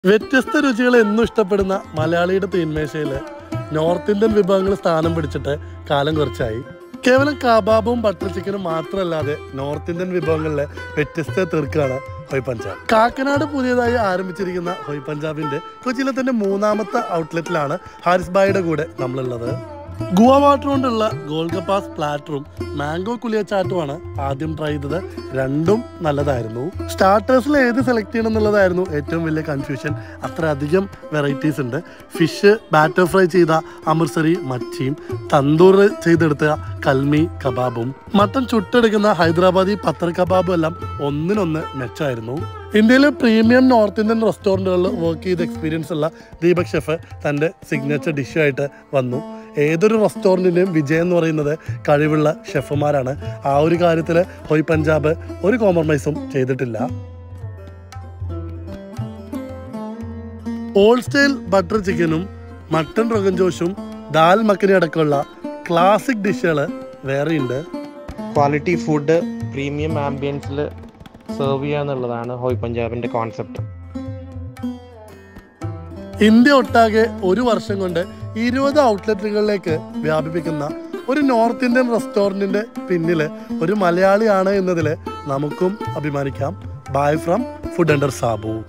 വ്യത്യസ്ത രുചികൾ എന്നും ഇഷ്ടപ്പെടുന്ന മലയാളിയുടെ തീന്മേശയിൽ നോർത്ത് ഇന്ത്യൻ വിഭവങ്ങൾ സ്ഥാനം പിടിച്ചിട്ട് കാലം കുറച്ചായി കേവലം കബാബും ബട്ടർ ചിക്കനും മാത്രമല്ലാതെ നോർത്ത് ഇന്ത്യൻ വിഭവങ്ങളിലെ വ്യത്യസ്ത തീർക്കാണ് ഹൊയ് പഞ്ചാബ് കാക്കനാട് പുതിയതായി ആരംഭിച്ചിരിക്കുന്ന ഹൊയ് പഞ്ചാബിന്റെ കൊച്ചിയിലെ തന്നെ മൂന്നാമത്തെ ഔട്ട്ലെറ്റിലാണ് ഹാരിസ് ബായിയുടെ കൂടെ നമ്മളുള്ളത് ഗുവ വാട്ടർ കൊണ്ടുള്ള ഗോൾഗപ്പാസ് പ്ലാറ്ററും മാംഗോ കുലിയച്ചാട്ടുമാണ് ആദ്യം ട്രൈ ചെയ്തത് രണ്ടും നല്ലതായിരുന്നു സ്റ്റാർട്ടേഴ്സിൽ ഏത് സെലക്ട് ചെയ്യണം എന്നുള്ളതായിരുന്നു ഏറ്റവും വലിയ കൺഫ്യൂഷൻ അത്ര അധികം വെറൈറ്റീസ് ഉണ്ട് ഫിഷ് ബാറ്റർ ഫ്രൈ ചെയ്ത അമൃത്സരി മച്ചിയും തന്തൂർ ചെയ്തെടുത്ത കൽമി കബാബും മട്ടൻ ചുട്ടെടുക്കുന്ന ഹൈദരാബാദി പത്തർ കബാബും എല്ലാം ഒന്നിനൊന്ന് മെച്ചമായിരുന്നു ഇന്ത്യയിലെ പ്രീമിയം നോർത്ത് ഇന്ത്യൻ റെസ്റ്റോറൻറ്റുകളിൽ വർക്ക് ചെയ്ത എക്സ്പീരിയൻസ് ഉള്ള ദീപക് ഷെഫ് തൻ്റെ സിഗ്നേച്ചർ ഡിഷായിട്ട് വന്നു ഏതൊരു റെസ്റ്റോറൻറ്റിൻ്റെയും വിജയം എന്ന് പറയുന്നത് കഴിവുള്ള ഷെഫുമാരാണ് ആ ഒരു കാര്യത്തിൽ ഹൊയ് പഞ്ചാബ് ഒരു കോംപ്രമൈസും ചെയ്തിട്ടില്ല ഓൾഡ് സ്റ്റൈൽ ബട്ടർ ചിക്കനും മട്ടൺ റൊഗൻ ജോഷും ദാൽ മക്കനി അടക്കമുള്ള ക്ലാസിക് ഡിഷുകൾ വേറെയുണ്ട് ക്വാളിറ്റി ഫുഡ് പ്രീമിയം ആംബിയൻസിൽ സെർവ് ചെയ്യുക എന്നുള്ളതാണ് ഹോയ് പഞ്ചാബിൻ്റെ കോൺസെപ്റ്റ് ഇന്ത്യ ഒട്ടാകെ ഒരു വർഷം കൊണ്ട് ഇരുപത് ഔട്ട്ലെറ്റുകളിലേക്ക് വ്യാപിപ്പിക്കുന്ന ഒരു നോർത്ത് ഇന്ത്യൻ റെസ്റ്റോറൻറ്റിൻ്റെ പിന്നിൽ ഒരു മലയാളിയാണ് എന്നതിൽ നമുക്കും അഭിമാനിക്കാം bye from food under Sabu